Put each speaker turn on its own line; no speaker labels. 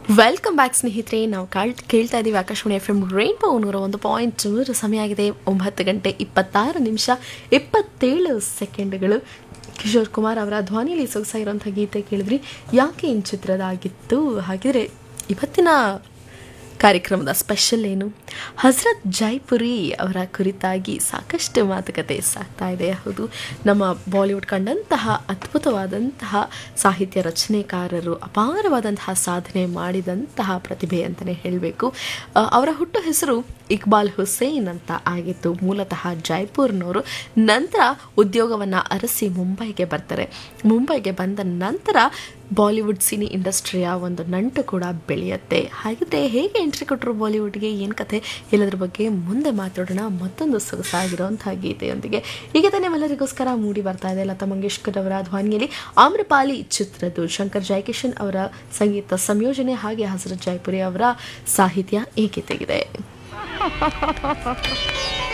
welcome back ಸ್ನೇಹಿತರೆ ನಾವು ಕಾಳ್ ಕೇಳ್ತಾ ಇದ್ದೀವಿ ಆಕಾಶವಾಣಿ ಎಫ್ ಎಂ ರೈನ್ಬೋ ನೂರ ಒಂದು ಪಾಯಿಂಟ್ ಮೂರು ಸಮಯ ಆಗಿದೆ ಒಂಬತ್ತು ಗಂಟೆ ಇಪ್ಪತ್ತಾರು ನಿಮಿಷ ಇಪ್ಪತ್ತೇಳು ಸೆಕೆಂಡ್ಗಳು ಕಿಶೋರ್ ಕುಮಾರ್ ಅವರ ಧ್ವನಿಯಲ್ಲಿ ಸೊಗಸಾಗಿರುವಂಥ ಗೀತೆ ಕೇಳಿದ್ರಿ ಯಾಕೆ ಇನ್ ಚಿತ್ರದಾಗಿತ್ತು ಹಾಗಿದ್ರೆ ಇವತ್ತಿನ ಕಾರ್ಯಕ್ರಮದ ಸ್ಪೆಷಲ್ ಏನು ಹಜರತ್ ಜೈಪುರಿ ಅವರ ಕುರಿತಾಗಿ ಸಾಕಷ್ಟು ಮಾತುಕತೆ ಸಾಗ್ತಾ ಇದೆ ಹೌದು ನಮ್ಮ ಬಾಲಿವುಡ್ ಕಂಡಂತಹ ಅದ್ಭುತವಾದಂತಹ ಸಾಹಿತ್ಯ ರಚನೆಕಾರರು ಅಪಾರವಾದಂತಹ ಸಾಧನೆ ಮಾಡಿದಂತಹ ಪ್ರತಿಭೆ ಅಂತಲೇ ಹೇಳಬೇಕು ಅವರ ಹುಟ್ಟು ಹೆಸರು ಇಕ್ಬಾಲ್ ಹುಸೇನ್ ಅಂತ ಆಗಿತ್ತು ಮೂಲತಃ ಜೈಪುರ್ನವರು ನಂತರ ಉದ್ಯೋಗವನ್ನು ಅರಸಿ ಮುಂಬೈಗೆ ಬರ್ತಾರೆ ಮುಂಬೈಗೆ ಬಂದ ನಂತರ ಬಾಲಿವುಡ್ ಸಿನಿ ಇಂಡಸ್ಟ್ರಿಯ ಒಂದು ನಂಟು ಕೂಡ ಬೆಳೆಯುತ್ತೆ ಹಾಗಿದ್ರೆ ಹೇಗೆ ಎಂಟ್ರಿ ಕೊಟ್ಟರು ಬಾಲಿವುಡ್ಗೆ ಏನು ಕಥೆ ಎಲ್ಲದ್ರ ಬಗ್ಗೆ ಮುಂದೆ ಮಾತಾಡೋಣ ಮತ್ತೊಂದು ಸೊಗಸಾಗಿರುವಂತಹ ಗೀತೆಯೊಂದಿಗೆ ಈಗ ತಾನೇ ನಿಮ್ಮೆಲ್ಲರಿಗೋಸ್ಕರ ಮೂಡಿ ಬರ್ತಾ ಇದೆ ಲತಾ ಮಂಗೇಶ್ಕರ್ ಅವರ ಧ್ವನಿಯಲ್ಲಿ ಆಮ್ರಪಾಲಿ ಚಿತ್ರದ್ದು ಶಂಕರ್ ಜಯಕಿಶನ್ ಅವರ ಸಂಗೀತ ಸಂಯೋಜನೆ ಹಾಗೆ ಹಸರತ್ ಜೈಪುರಿ ಅವರ ಸಾಹಿತ್ಯ ಈ ಗೀತೆಗಿದೆ